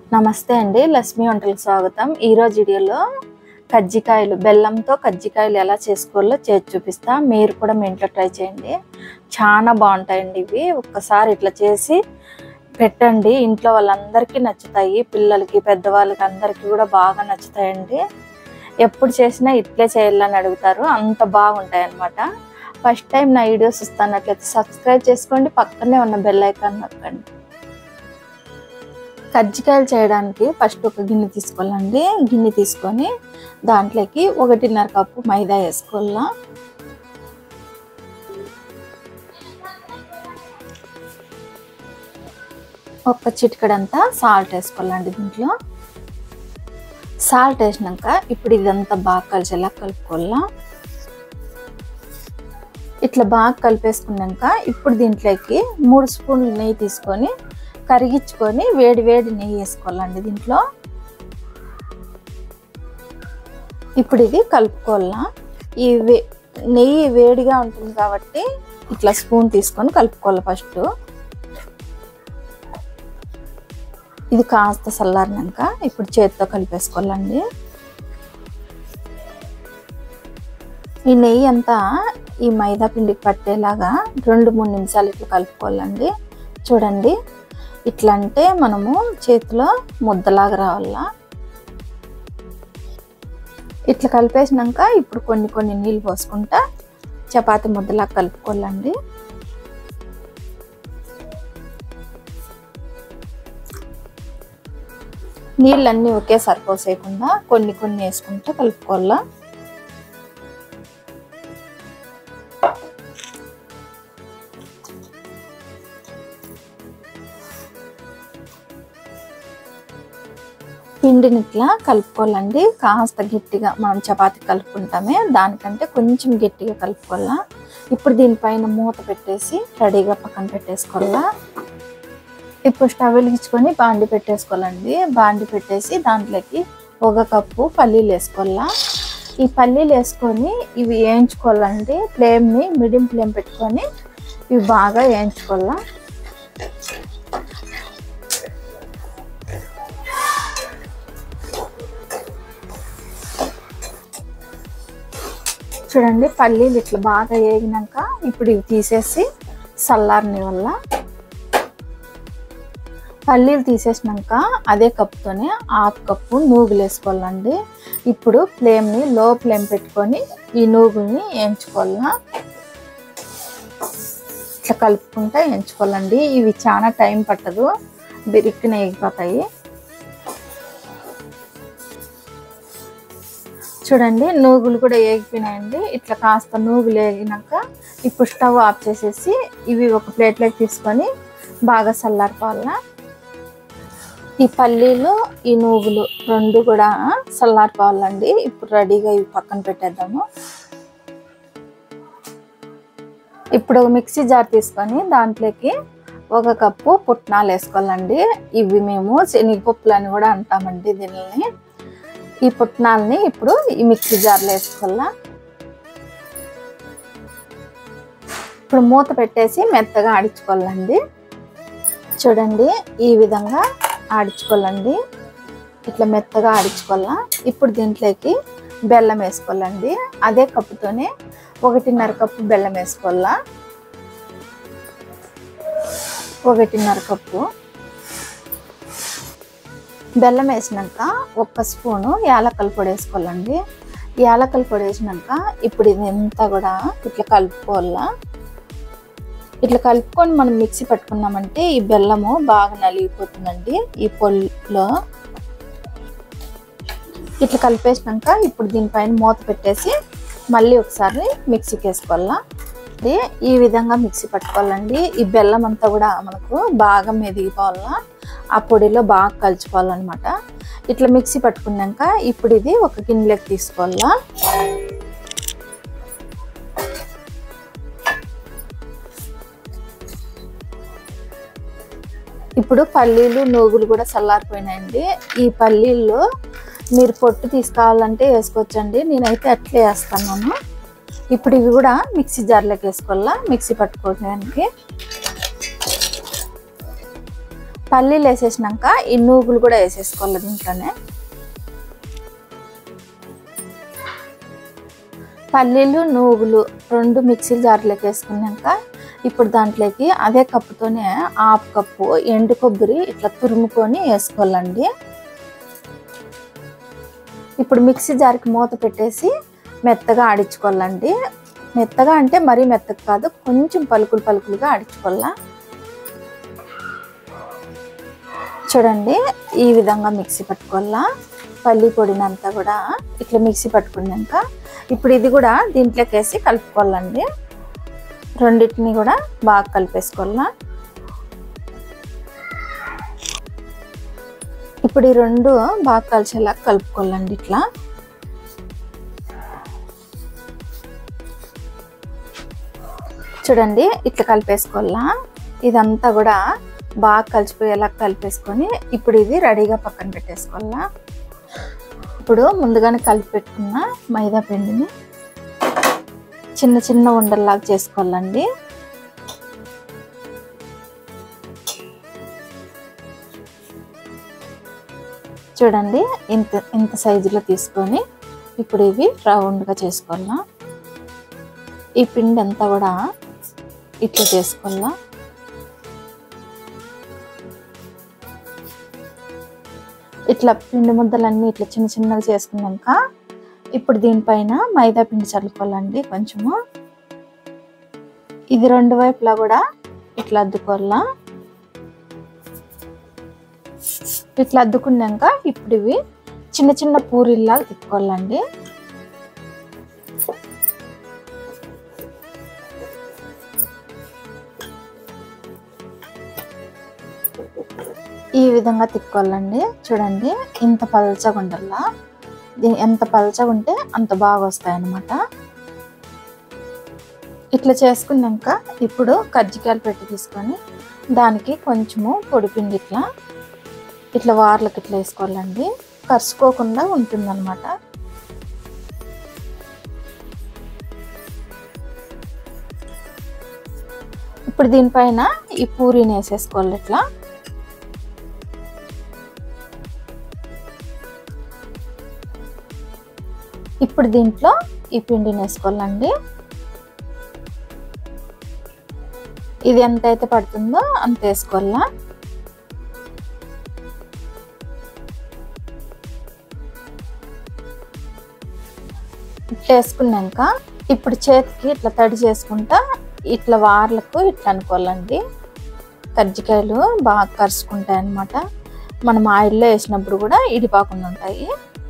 నమస్తే అండి లక్ష్మి వంటలకు స్వాగతం ఈరోజు వీడియోలో కజ్జికాయలు బెల్లంతో కజ్జికాయలు ఎలా చేసుకోవాలో చేసి చూపిస్తా మీరు కూడా మీ ఇంట్లో ట్రై చేయండి చాలా బాగుంటాయండి ఇవి ఒక్కసారి ఇట్లా చేసి పెట్టండి ఇంట్లో వాళ్ళందరికీ నచ్చుతాయి పిల్లలకి పెద్దవాళ్ళకి అందరికీ కూడా బాగా నచ్చుతాయండి ఎప్పుడు చేసినా ఇట్లే చేయాలని అడుగుతారు అంత బాగుంటాయి అన్నమాట ఫస్ట్ టైం నా వీడియోస్ ఇస్తానట్లయితే సబ్స్క్రైబ్ చేసుకోండి పక్కనే ఉన్న బెల్ ఐకాన్ నొక్కండి కజ్జికాయలు చేయడానికి ఫస్ట్ ఒక గిన్నె తీసుకోవాలండి గిన్నె తీసుకొని దాంట్లోకి ఒకటిన్నర కప్పు మైదా వేసుకోవాలా ఒక చిటికడంతా సాల్ట్ వేసుకోవాలండి దీంట్లో సాల్ట్ వేసినాక ఇప్పుడు ఇదంతా బాగా కలిసేలా కలుపుకోవాలా ఇట్లా బాగా కలిపేసుకున్నాక ఇప్పుడు దీంట్లోకి మూడు స్పూన్లు నెయ్యి తీసుకొని కరిగించుకొని వేడి వేడి నెయ్యి వేసుకోవాలండి దీంట్లో ఇప్పుడు ఇది కలుపుకోవాలా ఈ వే నెయ్యి వేడిగా ఉంటుంది కాబట్టి ఇట్లా స్పూన్ తీసుకొని కలుపుకోవాలి ఫస్ట్ ఇది కాస్త చల్లారినాక ఇప్పుడు చేతితో కలిపేసుకోవాలండి ఈ నెయ్యి అంతా ఈ మైదా పిండికి పట్టేలాగా రెండు మూడు నిమిషాలు ఇట్లా కలుపుకోవాలండి చూడండి ఇట్లా అంటే మనము చేతిలో ముద్దలాగా రావాలా ఇట్లా కలిపేసినాక ఇప్పుడు కొన్ని కొన్ని నీళ్ళు పోసుకుంటా చపాతి ముద్దలాగా కలుపుకోవాలండి నీళ్ళన్నీ ఒకేసారి పోసేయకుండా కొన్ని కొన్ని వేసుకుంటూ కలుపుకోవాలా పిండిని ఇట్లా కలుపుకోవాలండి కాస్త గట్టిగా మనం చపాతి కలుపుకుంటామే దానికంటే కొంచెం గట్టిగా కలుపుకోవాలా ఇప్పుడు దీనిపైన మూత పెట్టేసి రెడీగా పక్కన పెట్టేసుకోవాలా ఇప్పుడు స్టవ్ వెలిగించుకొని బాండి పెట్టేసుకోవాలండి బాండి పెట్టేసి దాంట్లోకి ఒక కప్పు పల్లీలు వేసుకోవాలా ఈ పల్లీలు వేసుకొని ఇవి వేయించుకోవాలండి ఫ్లేమ్ని మీడియం ఫ్లేమ్ పెట్టుకొని ఇవి బాగా వేయించుకోవాలా చూడండి పల్లీలు ఇట్లా బాగా వేగినాక ఇప్పుడు ఇవి తీసేసి చల్లారని వల్ల పల్లీలు తీసేసినాక అదే కప్పుతోనే హాఫ్ కప్పు నూగులు వేసుకోవాలండి ఇప్పుడు ఫ్లేమ్ని లో ఫ్లేమ్ పెట్టుకొని ఈ నూగుల్ని వేయించుకోవాలా ఇట్లా కలుపుకుంటా వేయించుకోవాలండి ఇవి చాలా టైం పట్టదు బిరిక్కిన వేగిపోతాయి చూడండి నూగులు కూడా వేగిపోయినాయండి ఇట్లా కాస్త నూగులు వేగినాక ఇప్పుడు స్టవ్ ఆఫ్ చేసేసి ఇవి ఒక ప్లేట్లోకి తీసుకొని బాగా చల్లారిపోవాలా ఈ పల్లీలు ఈ నూగులు రెండు కూడా చల్లారిపోవాలండి ఇప్పుడు రెడీగా ఇవి పక్కన పెట్టేద్దాము ఇప్పుడు ఒక మిక్సీ జార్ తీసుకొని దాంట్లోకి ఒక కప్పు పుట్నాలు వేసుకోవాలండి ఇవి మేము శనగపప్పులు అని కూడా అంటామండి దీనిని ఈ పుట్నాలని ఇప్పుడు ఈ మిక్సీ జార్లో వేసుకోవాలా ఇప్పుడు మూత పెట్టేసి మెత్తగా ఆడించుకోవాలండి చూడండి ఈ విధంగా ఆడించుకోవాలండి ఇట్లా మెత్తగా ఆడించుకోవాలా ఇప్పుడు దీంట్లోకి బెల్లం వేసుకోవాలండి అదే కప్పుతోనే ఒకటిన్నర కప్పు బెల్లం వేసుకోవాలా ఒకటిన్నర కప్పు బెల్లం వేసినాక ఒక్క స్పూను యాలక్కల పొడి వేసుకోవాలండి యాలక్కల పొడి వేసినాక ఇప్పుడు ఇది అంతా కూడా ఇట్లా కలుపుకోవాలా ఇట్లా కలుపుకొని మనం మిక్సీ పట్టుకున్నామంటే ఈ బెల్లము బాగా నలిగిపోతుందండి ఈ పొల్లో ఇట్లా కలిపేసినాక ఇప్పుడు దీనిపైన మూత పెట్టేసి మళ్ళీ ఒకసారి మిక్సీకి వేసుకోవాలా ఈ విధంగా మిక్సీ పట్టుకోవాలండి ఈ బెల్లం అంతా కూడా మనకు బాగా మెదిగిపోవాలా ఆ పొడిలో బాగా కలుచుకోవాలన్నమాట ఇట్లా మిక్సీ పట్టుకున్నాక ఇప్పుడు ఇది ఒక గిన్నెలోకి తీసుకోవాలా ఇప్పుడు పల్లీలు నూగులు కూడా చల్లారిపోయినాయండి ఈ పల్లీల్లో మీరు పొట్టు తీసుకోవాలంటే వేసుకోవచ్చండి నేనైతే అట్లే వేస్తున్నాను ఇప్పుడు ఇవి కూడా మిక్సీ జార్లోకి వేసుకోవాలా మిక్సీ పట్టుకోవడానికి పల్లీలు వేసేసినాక ఈ నూగులు కూడా వేసేసుకోవాలి దీంట్లోనే పల్లీలు నూగులు రెండు మిక్సీ జార్లోకి వేసుకున్నాక ఇప్పుడు దాంట్లోకి అదే కప్పుతోనే హాఫ్ కప్పు ఎండు కొబ్బరి ఇట్లా తురుముకొని వేసుకోవాలండి ఇప్పుడు మిక్సీ జార్కి మూత పెట్టేసి మెత్తగా ఆడించుకోవాలండి మెత్తగా అంటే మరీ మెత్తగా కాదు కొంచెం పలుకులు పలుకులుగా ఆడించుకోవాలా చూడండి ఈ విధంగా మిక్సీ పట్టుకోవాలా పల్లి పొడినంతా కూడా ఇట్లా మిక్సీ పట్టుకున్నాక ఇప్పుడు ఇది కూడా దీంట్లోకి వేసి కలుపుకోవాలండి రెండింటిని కూడా బాగా కలిపేసుకోవాలా ఇప్పుడు ఈ రెండు బాగా కలిసేలా కలుపుకోవాలండి ఇట్లా చూడండి ఇట్లా కలిపేసుకోవాలా ఇదంతా కూడా బాగా కలిసిపోయేలా కలిపేసుకొని ఇప్పుడు ఇది రెడీగా పక్కన పెట్టేసుకోవాలా ఇప్పుడు ముందుగానే కలిపి పెట్టుకున్న మైదా పిండిని చిన్న చిన్న ఉండల్లాగా చేసుకోవాలండి చూడండి ఇంత ఇంత సైజులో తీసుకొని ఇప్పుడు ఇవి రౌండ్గా చేసుకోవాలా ఈ పిండి అంతా కూడా ఇట్లా చేసుకోవాలా ఇట్లా పిండి ముద్దలన్నీ ఇట్లా చిన్న చిన్నగా చేసుకున్నాక ఇప్పుడు దీనిపైన మైదా పిండి చల్లుకోవాలండి కొంచెము ఇది రెండు వైపులా కూడా ఇట్లా అద్దుకోవాలా ఇట్లా అద్దుకున్నాక ఇప్పుడు ఇవి చిన్న చిన్న పూరీల్లాగా తిప్పుకోవాలండి ఈ విధంగా తిప్పుకోవాలండి చూడండి ఇంత పల్చగా ఉండాలా దీని ఎంత పల్చగా ఉంటే అంత బాగా వస్తాయి అన్నమాట ఇట్లా చేసుకున్నాక ఇప్పుడు కజ్జికాయలు పెట్టి తీసుకొని దానికి కొంచెము పొడిపిండి ఇట్లా ఇట్లా వార్లకు ఇట్లా వేసుకోవాలండి కరుచుకోకుండా ఉంటుందన్నమాట ఇప్పుడు దీనిపైన ఈ పూరీని వేసేసుకోవాలి ఇట్లా ఇప్పుడు దీంట్లో ఈ పిండిని వేసుకోవాలండి ఇది ఎంత అయితే పడుతుందో అంత వేసుకోవాలా ఇట్లా వేసుకున్నాక ఇప్పుడు చేతికి ఇట్లా తడి చేసుకుంటా ఇట్లా వార్లకు ఇట్లా అనుకోవాలండి కజ్జికాయలు బాగా కరుచుకుంటాయి అన్నమాట మనం ఆయిల్లో వేసినప్పుడు కూడా ఇడిపాకుండా ఉంటాయి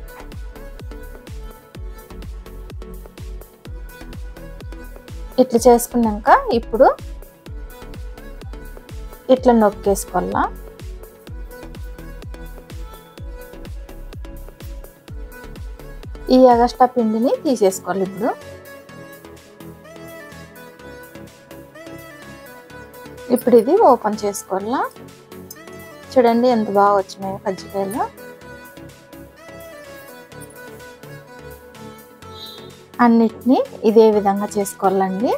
ఇట్లా చేసుకున్నాక ఇప్పుడు ఇట్లా నొక్కేసుకోవాలా ఈ అగస్టా పిండిని తీసేసుకోవాలి ఇప్పుడు ఇప్పుడు ఇది ఓపెన్ చేసుకోవాలా చూడండి ఎంత బాగా వచ్చినాయో కజ్జికాయలు అన్నిటినీ ఇదే విధంగా చేసుకోవాలండి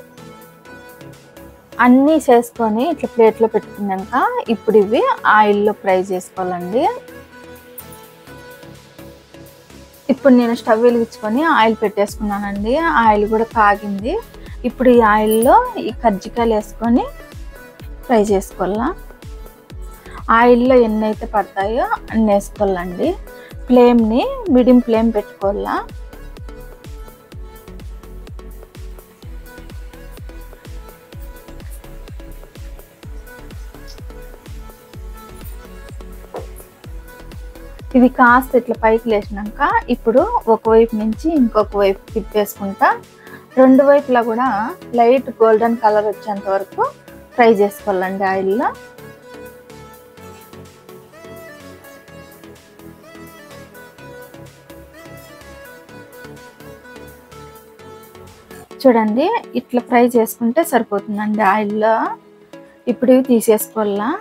అన్నీ చేసుకొని ఇట్లా ప్లేట్లో పెట్టుకున్నాక ఇప్పుడు ఇవి ఆయిల్లో ఫ్రై చేసుకోవాలండి ఇప్పుడు నేను స్టవ్ వెలిగించుకొని ఆయిల్ పెట్టేసుకున్నానండి ఆయిల్ కూడా కాగింది ఇప్పుడు ఈ ఆయిల్లో ఈ కజ్జికాయలు వేసుకొని ఫ్రై చేసుకోవాలా ఆయిల్లో ఎన్ని అయితే పడతాయో అన్ని వేసుకోవాలండి ఫ్లేమ్ని మీడియం ఫ్లేమ్ పెట్టుకోవాలా ఇవి కాస్త ఇట్లా పైకి లేచినాక ఇప్పుడు ఒకవైపు నుంచి ఇంకొక వైపు తిప్పేసుకుంటా రెండు వైపులా కూడా లైట్ గోల్డెన్ కలర్ వచ్చేంత వరకు ఫ్రై చేసుకోవాలండి ఆయిల్లో చూడండి ఇట్లా ఫ్రై చేసుకుంటే సరిపోతుందండి ఆయిల్లో ఇప్పుడు ఇవి తీసేసుకోవాలా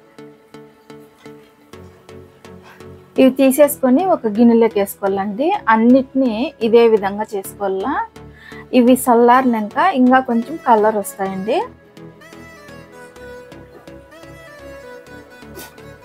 ఇవి తీసేసుకొని ఒక గిన్నెలోకి వేసుకోవాలండి అన్నిటినీ ఇదే విధంగా చేసుకోవాలా ఇవి చల్లారినాక ఇంకా కొంచెం కలర్ వస్తాయండి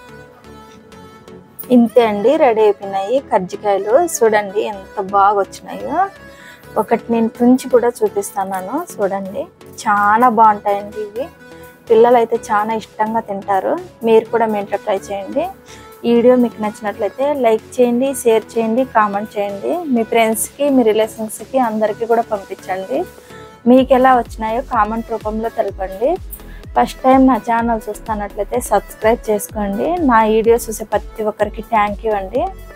ఇంతే అండి రెడీ అయిపోయినాయి కజ్జికాయలు చూడండి ఎంత బాగా వచ్చినాయో ఒకటి నేను తుంచి కూడా చూపిస్తున్నాను చూడండి చాలా బాగుంటాయండి ఇవి పిల్లలు అయితే చాలా ఇష్టంగా తింటారు మీరు కూడా మీ ఇంట్లో ట్రై చేయండి ఈ వీడియో మీకు నచ్చినట్లయితే లైక్ చేయండి షేర్ చేయండి కామెంట్ చేయండి మీ ఫ్రెండ్స్కి మీ రిలేషన్స్కి అందరికీ కూడా పంపించండి మీకు ఎలా వచ్చినాయో కామెంట్ రూపంలో తెలపండి ఫస్ట్ టైం నా ఛానల్ చూస్తున్నట్లయితే సబ్స్క్రైబ్ చేసుకోండి నా వీడియోస్ చూసే ప్రతి ఒక్కరికి థ్యాంక్ యూ అండి